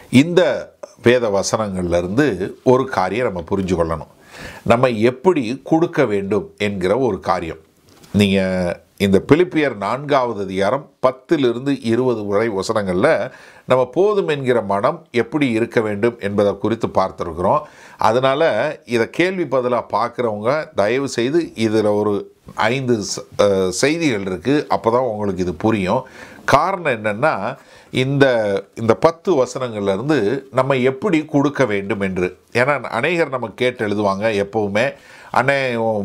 இந்த வேத வசனங்கள்ல இருந்து ஒரு காரியம் நம்ம புரிஞ்சு கொள்ளணும் நம்ம எப்படி கொடுக்க வேண்டும் என்கிற ஒரு காரியம் நீங்கள் இந்த பிலிப்பியர் நான்காவது அதிகாரம் பத்திலிருந்து இருபது வரை வசனங்களில் நம்ம போதும் என்கிற மனம் எப்படி இருக்க வேண்டும் என்பதை குறித்து பார்த்துருக்குறோம் அதனால் இதை கேள்வி பதிலாக பார்க்குறவங்க தயவு செய்து இதில் ஒரு ஐந்து ச- அஹ், செய்திகள் இருக்குது அப்போ தான் உங்களுக்கு இது புரியும் காரணம் என்னென்னா இந்த இந்த பத்து வசனங்கள்ல இருந்து நம்ம எப்படி கொடுக்க வேண்டும் என்று ஏன்னா அநேகர் நம்ம கேட்டு எழுதுவாங்க எப்போவுமே அண்ணே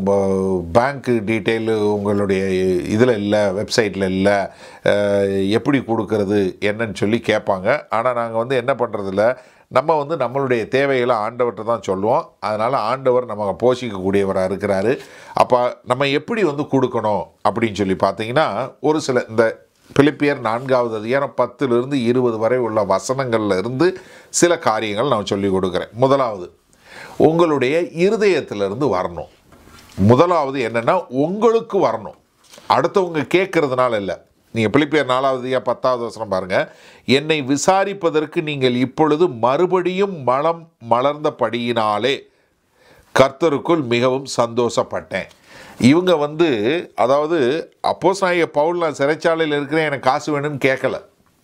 பேங்க்கு டீட்டெயில் உங்களுடைய இதில் இல்லை வெப்சைட்டில் இல்லை எப்படி கொடுக்கறது என்னன்னு சொல்லி கேட்பாங்க ஆனால் நாங்கள் வந்து என்ன பண்ணுறதில்ல நம்ம வந்து நம்மளுடைய தேவைகளை ஆண்டவர்கிட்ட தான் சொல்லுவோம் அதனால் ஆண்டவர் நம்ம போஷிக்கக்கூடியவராக இருக்கிறாரு அப்போ நம்ம எப்படி வந்து கொடுக்கணும் அப்படின்னு சொல்லி பார்த்தீங்கன்னா ஒரு சில இந்த பிலிப்பியர் நான்காவது அதிகாரம் பத்திலிருந்து இருபது வரை உள்ள வசனங்கள்ல இருந்து சில காரியங்கள் நான் சொல்லி கொடுக்குறேன் முதலாவது உங்களுடைய இருதயத்திலிருந்து வரணும் முதலாவது என்னன்னா உங்களுக்கு வரணும் அடுத்தவங்க கேட்கறதுனால இல்லை நீங்கள் பிலிப்பியர் நாலாவது அதிகாரம் பத்தாவது வசனம் பாருங்க என்னை விசாரிப்பதற்கு நீங்கள் இப்பொழுது மறுபடியும் மனம் மலர்ந்தபடியினாலே கர்த்தருக்குள் மிகவும் சந்தோஷப்பட்டேன் இவங்க வந்து அதாவது அப்போஸ் நாய பவுல் நான் சிறைச்சாலையில் இருக்கிறேன் எனக்கு காசு வேணும்னு கேட்கல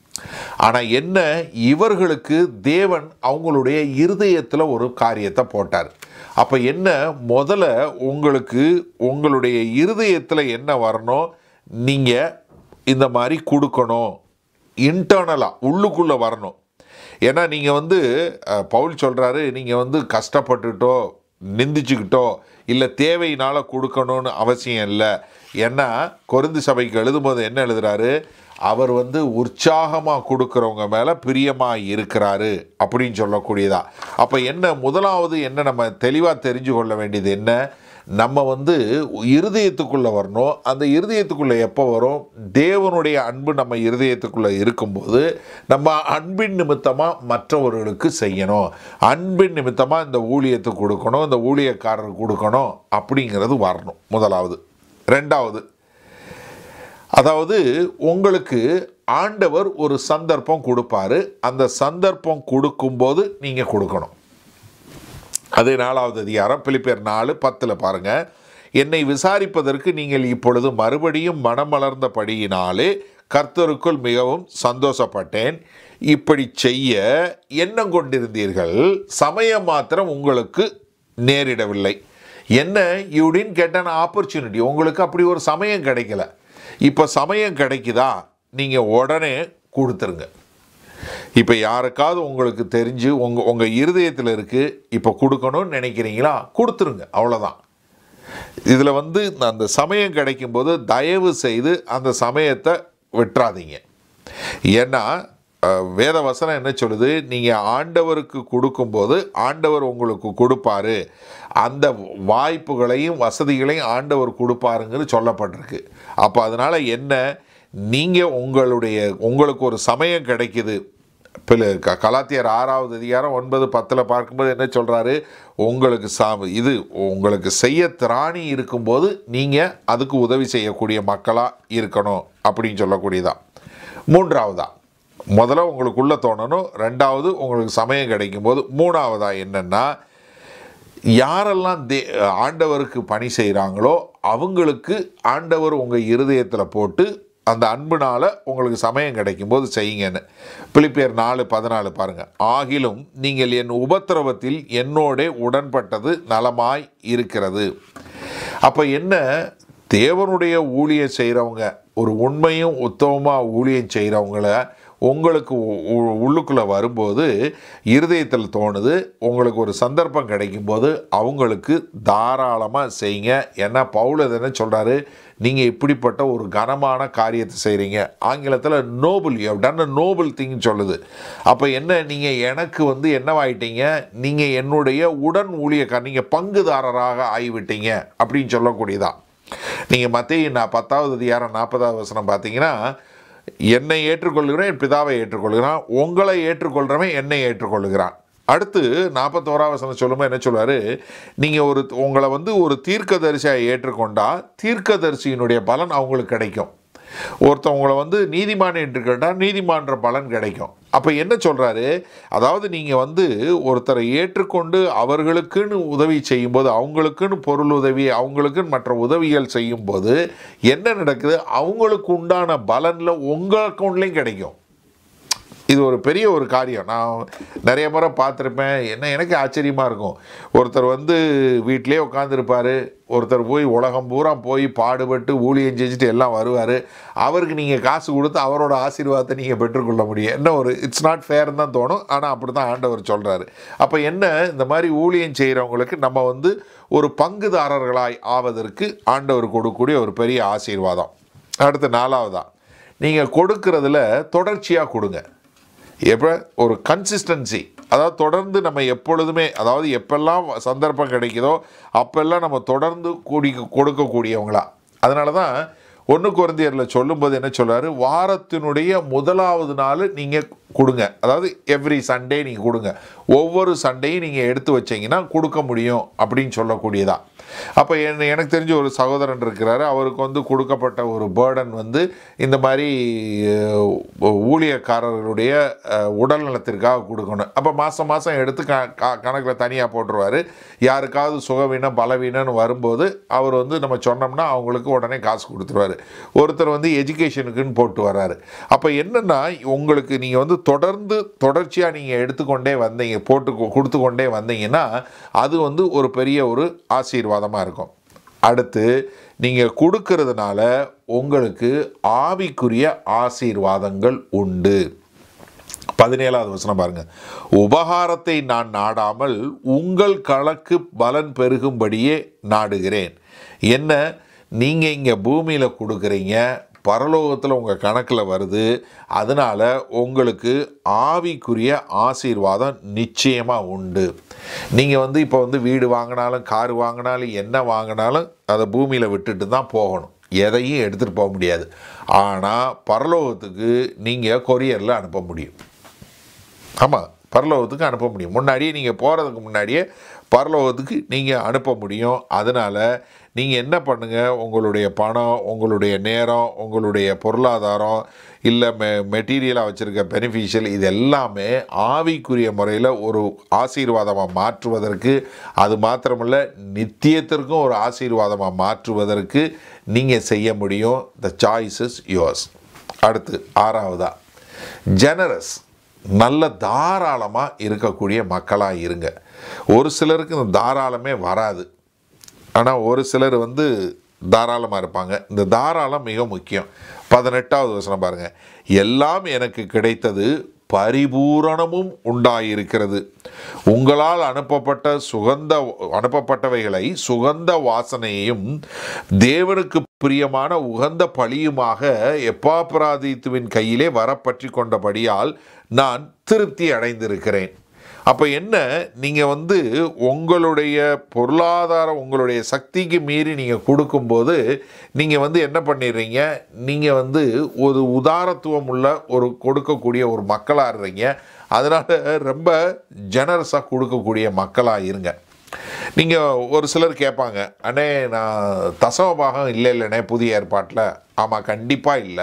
ஆனால் என்ன இவர்களுக்கு தேவன் அவங்களுடைய இருதயத்தில் ஒரு காரியத்தை போட்டார் அப்போ என்ன முதல்ல உங்களுக்கு உங்களுடைய இருதயத்தில் என்ன வரணும் நீங்கள் இந்த மாதிரி கொடுக்கணும் இன்டர்னலாக உள்ளுக்குள்ளே வரணும் ஏன்னா நீங்கள் வந்து அஹ், பவுல் சொல்கிறாரு நீங்கள் வந்து கஷ்டப்பட்டுட்டோ நிந்திச்சுக்கிட்டோ இல்லை தேவையினால் கொடுக்கணும்னு அவசியம் இல்லை ஏன்னா கொருந்து சபைக்கு எழுதும்போது என்ன எழுதுறாரு அவர் வந்து உற்சாகமாக கொடுக்குறவங்க மேலே பிரியமாக இருக்கிறாரு அப்படின்னு சொல்லக்கூடியதா அப்போ என்ன முதலாவது என்ன நம்ம தெளிவாக தெரிஞ்சு கொள்ள வேண்டியது என்ன நம்ம வந்து இருதயத்துக்குள்ளே வரணும் அந்த இருதயத்துக்குள்ளே எப்போ வரும் தேவனுடைய அன்பு நம்ம இருதயத்துக்குள்ளே இருக்கும்போது நம்ம அன்பின் நிமித்தமாக மற்றவர்களுக்கு செய்யணும் அன்பின் நிமித்தமாக இந்த ஊழியத்துக்கு கொடுக்கணும் இந்த ஊழியக்காரருக்கு கொடுக்கணும் அப்படிங்கிறது வரணும் முதலாவது ரெண்டாவது அதாவது உங்களுக்கு ஆண்டவர் ஒரு சந்தர்ப்பம் கொடுப்பாரு அந்த சந்தர்ப்பம் கொடுக்கும்போது நீங்கள் கொடுக்கணும் அது நாலாவது அதிகாரம் பிலிப்பியர் நாலு பத்தில் பாருங்க என்னை விசாரிப்பதற்கு நீங்கள் இப்பொழுது மறுபடியும் மனமலர்ந்தபடியினாலே கர்த்தருக்குள் மிகவும் சந்தோஷப்பட்டேன் இப்படி செய்ய எண்ணம் கொண்டிருந்தீர்கள் சமயம் மாத்திரம் உங்களுக்கு நேரிடவில்லை என்ன யூடின் கெட் ஆப்பர்ச்சுனிட்டி உங்களுக்கு அப்படி ஒரு சமயம் கிடைக்கல இப்போ சமயம் கிடைக்குதா நீங்கள் உடனே கொடுத்துருங்க இப்போ யாருக்காவது உங்களுக்கு தெரிஞ்சு உங்கள் உங்கள் இருதயத்தில் இருக்குது இப்போ கொடுக்கணும்னு நினைக்கிறீங்களா கொடுத்துருங்க அவ்வளோதான் இதில் வந்து அந்த சமயம் கிடைக்கும்போது தயவு செய்து அந்த சமயத்தை விட்டுறாதீங்க ஏன்னா அஹ், வேத வசனம் என்ன சொல்லுது நீங்கள் ஆண்டவருக்கு கொடுக்கும்போது ஆண்டவர் உங்களுக்கு கொடுப்பாரு அந்த வாய்ப்புகளையும் வசதிகளையும் ஆண்டவர் கொடுப்பாருங்கிறது சொல்லப்பட்டிருக்கு அப்போ அதனால் என்ன நீங்கள் உங்களுடைய உங்களுக்கு ஒரு சமயம் கிடைக்குது பில க கலாத்தியர் ஆறாவது அதிகாரம் ஒன்பது பத்தில் பார்க்கும்போது என்ன சொல்கிறாரு உங்களுக்கு சா இது உங்களுக்கு செய்ய திராணி இருக்கும்போது நீங்கள் அதுக்கு உதவி செய்யக்கூடிய மக்களாக இருக்கணும் அப்படின்னு சொல்லக்கூடியதான் மூன்றாவதா முதல்ல உங்களுக்குள்ளே தோணணும் ரெண்டாவது உங்களுக்கு சமயம் கிடைக்கும்போது மூணாவதா என்னென்னா யாரெல்லாம் தே ஆண்டவருக்கு பணி செய்கிறாங்களோ அவங்களுக்கு ஆண்டவர் உங்கள் இருதயத்தில் போட்டு அந்த அன்புனால உங்களுக்கு சமயம் கிடைக்கும்போது செய்யுங்கன்னு பிலிப்பியர் நாலு பதினாலு பாருங்க ஆகிலும் நீங்கள் என் உபத்திரவத்தில் என்னோடே உடன்பட்டது நலமாய் இருக்கிறது அப்போ என்ன தேவனுடைய ஊழியம் செய்கிறவங்க ஒரு உண்மையும் உத்தமமாக ஊழியம் செய்கிறவங்கள உங்களுக்கு உ- உ- உள்ளுக்குள்ளே வரும்போது இருதயத்தில் தோணுது உங்களுக்கு ஒரு சந்தர்ப்பம் கிடைக்கும்போது அவங்களுக்கு தாராளமாக செய்யுங்க ஏன்னா பவுல் அது என்ன சொல்கிறாரு நீங்கள் இப்படிப்பட்ட ஒரு கனமான காரியத்தை செய்கிறீங்க ஆங்கிலத்தில் noble you done a noble thing சொல்லுது அப்போ என்ன நீங்கள் எனக்கு வந்து என்னவாயிட்டீங்க நீங்கள் என்னுடைய உடன் ஊழியக்கார் நீங்கள் பங்குதாரராக ஆகிவிட்டீங்க அப்படின்னு சொல்லக்கூடியதா நீங்கள் மத்திய நான் பத்தாவது அதிகாரம் நாற்பதாவது வசனம் பார்த்தீங்கன்னா என்னை ஏற்றுக்கொள்கிறேன் என் பிதாவை ஏற்றுக்கொள்கிறான் உங்களை ஏற்றுக்கொள்கிறவன் என்னை ஏற்றுக்கொள்கிறான் அடுத்து நாற்பத்தோராவது வசனம் சொல்லும்போது என்ன சொல்வாரு நீங்கள் ஒரு உங்களை வந்து ஒரு தீர்க்கதரிசியாக ஏற்றுக்கொண்டா தீர்க்கதரிசியினுடைய பலன் அவங்களுக்கு கிடைக்கும் ஒருத்தன் உங்களை வந்து நீதிமான் ஏற்றுக்கொண்டா நீதிமான்ற பலன் கிடைக்கும் அப்போ என்ன சொல்கிறாரு அதாவது நீங்கள் வந்து ஒருத்தரை ஏற்றுக்கொண்டு அவர்களுக்குன்னு உதவி செய்யும்போது அவங்களுக்குன்னு பொருள் உதவி அவங்களுக்குன்னு மற்ற உதவிகள் செய்யும்போது என்ன நடக்குது அவங்களுக்கு உண்டான பலனில் உங்கள் அக்கௌண்ட்லேயும் கிடைக்கும் இது ஒரு பெரிய ஒரு காரியம் நான் நிறைய முறை பார்த்துருப்பேன் என்ன எனக்கு ஆச்சரியமாக இருக்கும் ஒருத்தர் வந்து வீட்டிலே உட்காந்துருப்பார் ஒருத்தர் போய் உலகம் பூரா போய் பாடுபட்டு ஊழியம் செஞ்சுட்டு எல்லாம் வருவார் அவருக்கு நீங்கள் காசு கொடுத்து அவரோட ஆசீர்வாதத்தை நீங்கள் பெற்றுக்கொள்ள முடியும் என்ன ஒரு இட்ஸ் நாட் ஃபேர்னு தான் தோணும் ஆனால் அப்படி தான் ஆண்டவர் சொல்கிறாரு அப்போ என்ன இந்த மாதிரி ஊழியம் செய்கிறவங்களுக்கு நம்ம வந்து ஒரு பங்குதாரர்களாய் ஆவதற்கு ஆண்டவர் கொடுக்கக்கூடிய ஒரு பெரிய ஆசீர்வாதம் அடுத்து நாலாவதா நீங்கள் கொடுக்கறதுல தொடர்ச்சியாக கொடுங்க எப்போ ஒரு கன்சிஸ்டன்சி அதாவது தொடர்ந்து நம்ம எப்பொழுதுமே அதாவது எப்பெல்லாம் சந்தர்ப்பம் கிடைக்குதோ அப்பெல்லாம் நம்ம தொடர்ந்து கூடி கொடுக்கக்கூடியவங்களா அதனால தான் ஒன்று குழந்தையரில் சொல்லும்போது என்ன சொல்றாரு வாரத்தினுடைய முதலாவது நாள் நீங்கள் கொடுங்க அதாவது எவ்ரி சண்டே நீங்கள் கொடுங்க ஒவ்வொரு சண்டையும் நீங்கள் எடுத்து வச்சீங்கன்னா கொடுக்க முடியும் அப்படின்னு சொல்லக்கூடியதா அப்போ என்ன எனக்கு தெரிஞ்ச ஒரு சகோதரன் இருக்கிறாரு அவருக்கு வந்து கொடுக்கப்பட்ட ஒரு பேர்டன் வந்து இந்த மாதிரி அஹ், ஊழியக்காரர்களுடைய அஹ், உடல் நலத்திற்காக கொடுக்கணும் அப்போ மாதம் மாதம் எடுத்து க கணக்கில் தனியாக போட்டுருவார் யாருக்காவது சுகவீனம் பலவீனம்னு வரும்போது அவர் வந்து நம்ம சொன்னோம்னா அவங்களுக்கு உடனே காசு கொடுத்துருவாரு ஒருத்தர் வந்து எஜுகேஷனுக்குன்னு போட்டு வர்றாரு அப்போ என்னென்னா உங்களுக்கு நீங்கள் வந்து தொடர்ந்து தொடர்ச்சியாக நீங்கள் எடுத்துக்கொண்டே வந்தீங்க போட்டு கு- கொடுத்து கொண்டே வந்தீங்கன்னா அது வந்து ஒரு பெரிய ஒரு ஆசீர்வாதமாக இருக்கும் அடுத்து நீங்கள் கொடுக்கறதுனால உங்களுக்கு ஆவிக்குரிய ஆசீர்வாதங்கள் உண்டு பதினேழாவது வசனம் பாருங்க உபகாரத்தை நான் நாடாமல் உங்கள் கணக்கு பலன் பெருகும்படியே நாடுகிறேன் என்ன நீங்கள் இங்கே பூமியில் கொடுக்குறீங்க பரலோகத்தில் உங்கள் கணக்கில் வருது அதனால் உங்களுக்கு ஆவிக்குரிய ஆசீர்வாதம் நிச்சயமாக உண்டு நீங்கள் வந்து இப்போ வந்து வீடு வாங்கினாலும் கார் வாங்கினாலும் என்ன வாங்கினாலும் அதை பூமியில் விட்டுட்டு தான் போகணும் எதையும் எடுத்துகிட்டு போக முடியாது ஆனால் பரலோகத்துக்கு நீங்கள் கொரியரில் அனுப்ப முடியும் ஆமாம் பரலோகத்துக்கு அனுப்ப முடியும் முன்னாடியே நீங்கள் போகிறதுக்கு முன்னாடியே பரலோகத்துக்கு நீங்கள் அனுப்ப முடியும் அதனால் நீங்கள் என்ன பண்ணுங்கள் உங்களுடைய பணம் உங்களுடைய நேரம் உங்களுடைய பொருளாதாரம் இல்லை மெ மெட்டீரியலாக வச்சுருக்க பெனிஃபிஷியல் இது எல்லாமே ஆவிக்குரிய முறையில் ஒரு ஆசீர்வாதமாக மாற்றுவதற்கு அது மாத்திரமல்ல நித்தியத்திற்கும் ஒரு ஆசீர்வாதமாக மாற்றுவதற்கு நீங்கள் செய்ய முடியும் த சாய்ஸ் இஸ் யோர்ஸ் அடுத்து ஆறாவதா ஜெனரஸ் நல்ல தாராளமாக இருக்கக்கூடிய மக்களாக இருங்க ஒரு சிலருக்கு இந்த தாராளமே வராது ஆனால் ஒரு சிலர் வந்து தாராளமாக இருப்பாங்க இந்த தாராளம் மிக முக்கியம் பதினெட்டாவது வசனம் பாருங்கள் எல்லாம் எனக்கு கிடைத்தது பரிபூரணமும் உண்டாயிருக்கிறது உங்களால் அனுப்பப்பட்ட சுகந்த அனுப்பப்பட்டவைகளை சுகந்த வாசனையையும் தேவனுக்கு பிரியமான உகந்த பழியுமாக எப்பாபிராதித்துவின் கையிலே வரப்பற்றி கொண்டபடியால் நான் திருப்தி அடைந்திருக்கிறேன் அப்போ என்ன நீங்கள் வந்து உங்களுடைய பொருளாதாரம் உங்களுடைய சக்திக்கு மீறி நீங்கள் கொடுக்கும்போது நீங்கள் வந்து என்ன பண்ணிடுறீங்க நீங்கள் வந்து ஒரு உதாரத்துவம் உள்ள ஒரு கொடுக்கக்கூடிய ஒரு மக்களாக இருறீங்க அதனால் ரொம்ப ஜெனரஸாக கொடுக்கக்கூடிய மக்களாக இருங்க நீங்கள் ஒரு சிலர் கேட்பாங்க அண்ணே நான் தசம பாகம் இல்லை இல்லைண்ணே புதிய ஏற்பாட்டில் ஆமாம் கண்டிப்பாக இல்லை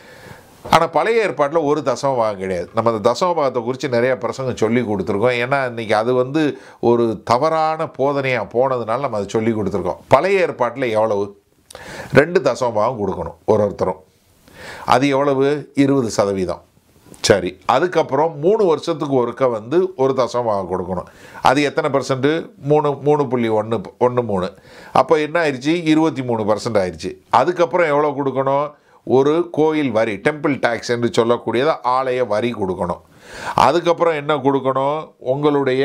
ஆனால் பழைய ஏற்பாட்டில் ஒரு தசம பாகம் கிடையாது நம்ம அந்த தசம பாகத்தை குறித்து நிறைய பிரசங்கம் சொல்லி கொடுத்துருக்கோம் ஏன்னா இன்றைக்கி அது வந்து ஒரு தவறான போதனையாக போனதுனால நம்ம அதை சொல்லி கொடுத்துருக்கோம் பழைய ஏற்பாட்டில் எவ்வளவு ரெண்டு தசம பாகம் கொடுக்கணும் ஒரு ஒருத்தரும் அது எவ்வளவு இருபது சதவீதம் சரி அதுக்கப்புறம் மூணு வருஷத்துக்கு ஒருக்க வந்து ஒரு தசம பாகம் கொடுக்கணும் அது எத்தனை பர்சன்ட்டு மூணு மூணு புள்ளி ஒன்று ஒன்று மூணு அப்போ என்ன ஆயிடுச்சு இருபத்தி மூணு பர்சன்ட் ஆயிடுச்சு அதுக்கப்புறம் எவ்வளோ கொடுக்கணும் ஒரு கோயில் வரி டெம்பிள் டேக்ஸ் என்று சொல்லக்கூடியது ஆலய வரி கொடுக்கணும் அதுக்கப்புறம் என்ன கொடுக்கணும் உங்களுடைய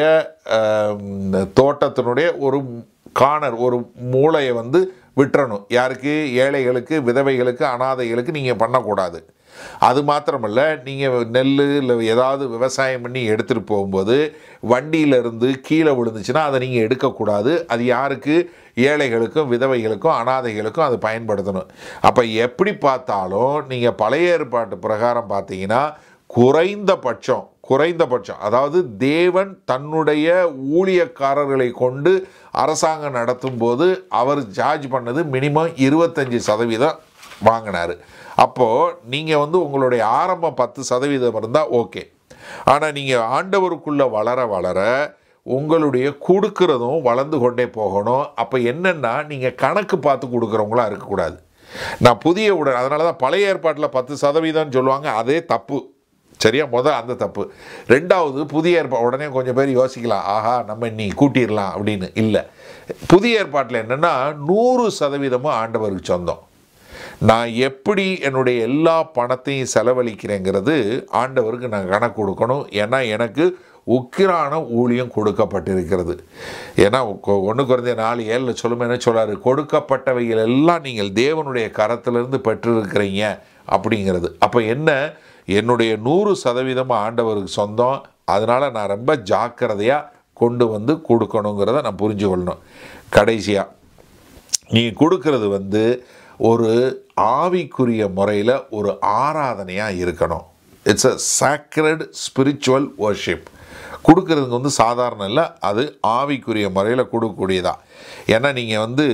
ஆம், தோட்டத்தினுடைய ஒரு கார்னர் ஒரு மூளையை வந்து விட்டுறணும் யாருக்கு ஏழைகளுக்கு விதவைகளுக்கு அனாதைகளுக்கு நீங்கள் பண்ணக்கூடாது அது மாத்திரமல்ல நீங்கள் நெல் இல்லை ஏதாவது விவசாயம் பண்ணி எடுத்துகிட்டு போகும்போது வண்டியிலிருந்து கீழே விழுந்துச்சுன்னா அதை நீங்கள் எடுக்கக்கூடாது அது யாருக்கு ஏழைகளுக்கும் விதவைகளுக்கும் அனாதைகளுக்கும் அது பயன்படுத்தணும் அப்போ எப்படி பார்த்தாலும் நீங்கள் பழைய ஏற்பாட்டு பிரகாரம் பார்த்தீங்கன்னா குறைந்தபட்சம் குறைந்தபட்சம் அதாவது தேவன் தன்னுடைய ஊழியக்காரர்களை கொண்டு அரசாங்கம் நடத்தும் போது அவர் சார்ஜ் பண்ணது மினிமம் இருபத்தஞ்சி சதவீதம் வாங்கினார் அப்போது நீங்கள் வந்து உங்களுடைய ஆரம்பம் பத்து சதவீதம் இருந்தால் ஓகே ஆனால் நீங்கள் ஆண்டவருக்குள்ளே வளர வளர உங்களுடைய கொடுக்கறதும் வளர்ந்து கொண்டே போகணும் அப்போ என்னென்னா நீங்கள் கணக்கு பார்த்து கொடுக்குறவங்களா இருக்கக்கூடாது நான் புதிய உடன் அதனால தான் பழைய ஏற்பாட்டில் பத்து சதவீதம்னு சொல்லுவாங்க அதே தப்பு சரியா முதல் அந்த தப்பு ரெண்டாவது புதிய ஏற்பா உடனே கொஞ்சம் பேர் யோசிக்கலாம் ஆஹா நம்ம நீ கூட்டிடலாம் அப்படின்னு இல்லை புதிய ஏற்பாட்டில் என்னென்னா நூறு சதவீதமும் ஆண்டவருக்கு சொந்தம் நான் எப்படி என்னுடைய எல்லா பணத்தையும் செலவழிக்கிறேங்கிறது ஆண்டவருக்கு நான் கணக்கு கொடுக்கணும் ஏன்னா எனக்கு உக்கிரான ஊழியம் கொடுக்கப்பட்டிருக்கிறது ஏன்னா ஒன்று குறைஞ்ச நாலு ஏழில் சொல்லும் என்ன சொல்றாரு கொடுக்கப்பட்டவைகள் எல்லாம் நீங்கள் தேவனுடைய கரத்திலிருந்து பெற்றிருக்கிறீங்க அப்படிங்கிறது அப்போ என்ன என்னுடைய நூறு சதவீதம் ஆண்டவருக்கு சொந்தம் அதனால் நான் ரொம்ப ஜாக்கிரதையாக கொண்டு வந்து கொடுக்கணுங்கிறத நான் புரிஞ்சு கொள்ளணும் கடைசியாக நீ கொடுக்கறது வந்து ஒரு ஆவிக்குரிய முறையில் ஒரு ஆராதனையாக இருக்கணும் it's a sacred spiritual worship கொடுக்கறதுக்கு வந்து சாதாரணம் இல்லை அது ஆவிக்குரிய முறையில் கொடுக்கக்கூடியதா ஏன்னா நீங்கள் வந்து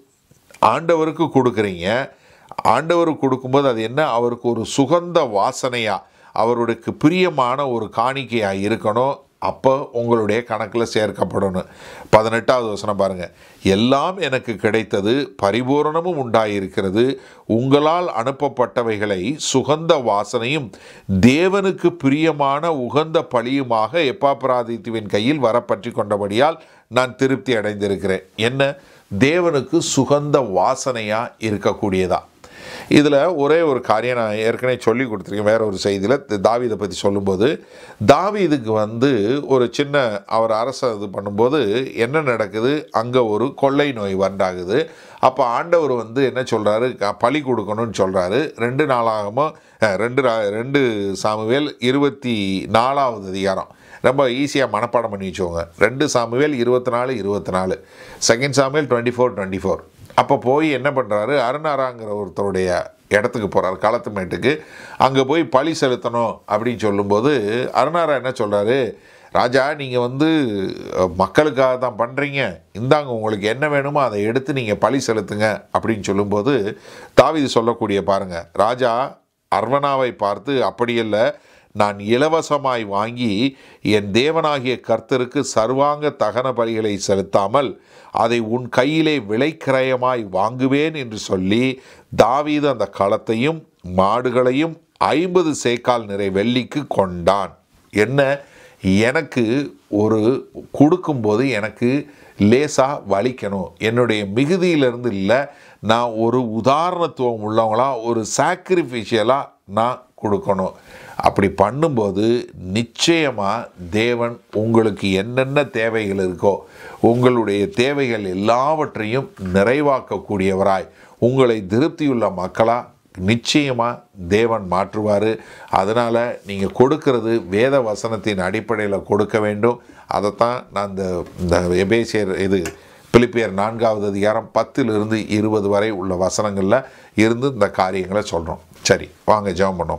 ஆண்டவருக்கு கொடுக்குறீங்க ஆண்டவருக்கு கொடுக்கும்போது அது என்ன அவருக்கு ஒரு சுகந்த வாசனையாக அவருக்கு பிரியமான ஒரு காணிக்கையாக இருக்கணும் அப்போ உங்களுடைய கணக்கில் சேர்க்கப்படணும் பதினெட்டாவது வசனம் பாருங்கள் எல்லாம் எனக்கு கிடைத்தது பரிபூரணமும் உண்டாயிருக்கிறது உங்களால் அனுப்பப்பட்டவைகளை சுகந்த வாசனையும் தேவனுக்கு பிரியமான உகந்த பழியுமாக எப்பாபராதித்துவின் கையில் வரப்பற்றி கொண்டபடியால் நான் திருப்தி அடைந்திருக்கிறேன் என்ன தேவனுக்கு சுகந்த வாசனையாக இருக்கக்கூடியதா இதில் ஒரே ஒரு காரியம் நான் ஏற்கனவே சொல்லி கொடுத்துருக்கேன் வேற ஒரு செய்தியில் தாவீதை பற்றி சொல்லும்போது தாவீதுக்கு வந்து ஒரு சின்ன அவர் அரச இது பண்ணும்போது என்ன நடக்குது அங்கே ஒரு கொள்ளை நோய் வண்டாகுது அப்போ ஆண்டவர் வந்து என்ன சொல்கிறாரு பழி கொடுக்கணும்னு சொல்கிறாரு ரெண்டு நாளாகமோ அஹ், ரெண்டு ரா- ரெண்டு சாமுவேல் இருபத்தி நாலாவது அதிகாரம் ரொம்ப ஈஸியாக மனப்பாடம் பண்ணி வச்சுக்கோங்க ரெண்டு சாமுவேல் இருபத்தி நாலு இருபத்தி நாலு second Samuel twenty four twenty four அப்போ போய் என்ன பண்ணுறாரு அருணாராங்கிற ஒருத்தருடைய இடத்துக்கு போகிறார் களத்துமேட்டுக்கு அங்கே போய் பழி செலுத்தணும் அப்படின்னு சொல்லும்போது அருணாரா என்ன சொல்கிறாரு ராஜா நீங்கள் வந்து அஹ், மக்களுக்காக தான் பண்ணுறீங்க இந்தாங்க உங்களுக்கு என்ன வேணுமோ அதை எடுத்து நீங்கள் பழி செலுத்துங்க அப்படின்னு சொல்லும்போது தாவீது சொல்லக்கூடிய பாருங்க ராஜா அர்வனாவை பார்த்து அப்படியல்ல நான் இலவசமாய் வாங்கி என் தேவனாகிய கர்த்தருக்கு சர்வாங்க தகன பலிகளை செலுத்தாமல் அதை உன் கையிலே விலைக்கிரயமாய் வாங்குவேன் என்று சொல்லி தாவீது அந்த களத்தையும் மாடுகளையும் ஐம்பது சேக்கால் நிறை வெள்ளிக்கு கொண்டான் என்ன எனக்கு ஒரு கொடுக்கும்போது எனக்கு லேசாக வலிக்கணும் என்னுடைய மிகுதியிலிருந்து இல்லை நான் ஒரு உதாரணத்துவம் உள்ளவங்களா ஒரு சாக்ரிஃபிஷியலாக நான் கொடுக்கணும் அப்படி பண்ணும்போது நிச்சயமாக தேவன் உங்களுக்கு என்னென்ன தேவைகள் இருக்கோ உங்களுடைய தேவைகள் எல்லாவற்றையும் நிறைவாக்கக்கூடியவராய் உங்களை திருப்தியுள்ள மக்களாக நிச்சயமாக தேவன் மாற்றுவார் அதனால் நீங்கள் கொடுக்கிறது வேத வசனத்தின் அடிப்படையில் கொடுக்க வேண்டும் அதைத்தான் நான் இந்த இந்த எபேசியர் இது பிலிப்பியர் நான்காவது அதிகாரம் பத்திலிருந்து இருபது வரை உள்ள வசனங்களில் இருந்து இந்த காரியங்களை சொல்கிறோம் சரி வாங்க ஜெபம் பண்ணோம்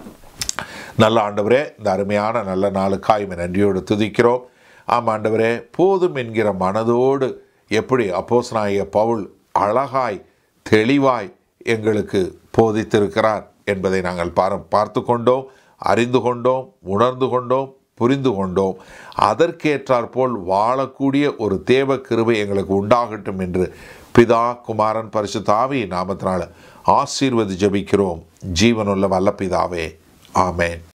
நல்ல ஆண்டவரே இந்த அருமையான நல்ல நாளுக்காய் உம்மை நன்றியோடு துதிக்கிறோம் ஆமாம் ஆண்டவரே போதும் என்கிற மனதோடு எப்படி அப்போஸ்தலனாகிய பவுல் அழகாய் தெளிவாய் எங்களுக்கு போதித்திருக்கிறார் என்பதை நாங்கள் பார பார்த்து கொண்டோம் அறிந்து கொண்டோம் உணர்ந்து கொண்டோம் புரிந்து கொண்டோம் அதற்கேற்றாற்போல் வாழக்கூடிய ஒரு தேவ கிருபை எங்களுக்கு உண்டாகட்டும் என்று பிதா குமாரன் பரிசுத்த ஆவியின் நாமத்தினால ஆசீர்வதி ஜெபிக்கிறோம் ஜீவனுள்ள வல்ல பிதாவே ஆமென்